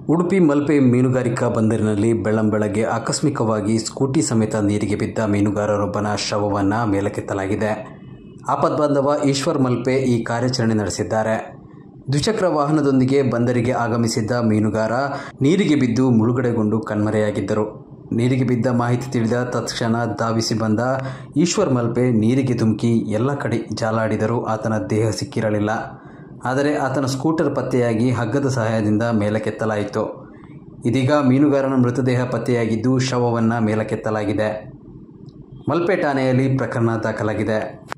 ಉಡುಪಿ ಮಲ್ಪೆ ಮೀನುಗಾರಿಕಾ ಬಂದರಿನಲ್ಲಿ ಬೆಳ್ಳಂಬೆಳಗ್ಗೆ ಆಕಸ್ಮಿಕವಾಗಿ ಸ್ಕೂಟಿ ಸಮೇತ ನೀರಿಗೆ ಬಿದ್ದ ಮೀನುಗಾರರೊಬ್ಬನ ಶವವನ್ನು ಮೇಲಕ್ಕೆತ್ತಲಾಗಿದೆ ಆಪದ್ಬಾಂಧವ ಈಶ್ವರ್ ಮಲ್ಪೆ ಈ ಕಾರ್ಯಾಚರಣೆ ನಡೆಸಿದ್ದಾರೆ ದ್ವಿಚಕ್ರ ವಾಹನದೊಂದಿಗೆ ಬಂದರಿಗೆ ಆಗಮಿಸಿದ್ದ ಮೀನುಗಾರ ನೀರಿಗೆ ಬಿದ್ದು ಮುಳುಗಡೆಗೊಂಡು ಕಣ್ಮರೆಯಾಗಿದ್ದರು ನೀರಿಗೆ ಬಿದ್ದ ಮಾಹಿತಿ ತಿಳಿದ ತತ್ಕ್ಷಣ ಧಾವಿಸಿ ಬಂದ ಈಶ್ವರ್ ಮಲ್ಪೆ ನೀರಿಗೆ ಧುಮುಕಿ ಎಲ್ಲ ಕಡೆ ಜಾಲಾಡಿದರೂ ಆತನ ದೇಹ ಸಿಕ್ಕಿರಲಿಲ್ಲ ಆದರೆ ಆತನ ಸ್ಕೂಟರ್ ಪತ್ತೆಯಾಗಿ ಹಗ್ಗದ ಸಹಾಯದಿಂದ ಮೇಲಕ್ಕೆತ್ತಲಾಯಿತು ಇದೀಗ ಮೀನುಗಾರನ ಮೃತದೇಹ ಪತ್ತೆಯಾಗಿದ್ದು ಶವವನ್ನು ಮೇಲಕ್ಕೆತ್ತಲಾಗಿದೆ ಮಲ್ಪೆ ಠಾಣೆಯಲ್ಲಿ ಪ್ರಕರಣ ದಾಖಲಾಗಿದೆ